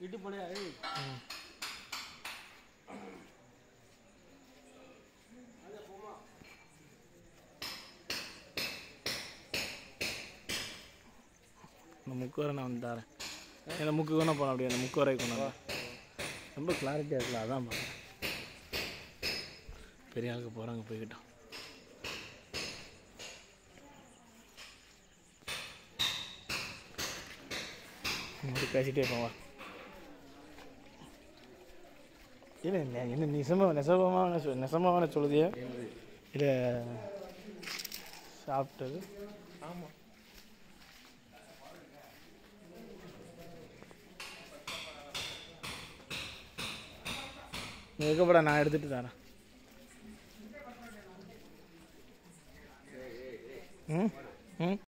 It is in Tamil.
விட்டு போலையா ஏய் இந்த முக்கு வரை நான் வந்து தரேன் இந்த முக்கு வேணா போகலாம் அப்படியே அந்த முக்கு வரை கொண்டு ரொம்ப கிளாரிட்டியாக இருக்குல்ல அதான் பார்க்குறேன் பெரிய ஆளுக்கு போகிறாங்க போய்கிட்டோம் அப்படி பேசிட்டே போவா இல்லை இல்லை என்ன நிசமாக நெசமாக சொல் நெசமாக சொல்லுதியா இல்லை சாப்பிட்டது ஆமாம் நீ இருக்கப்படா நான் எடுத்துகிட்டு தரேன் ம் ம்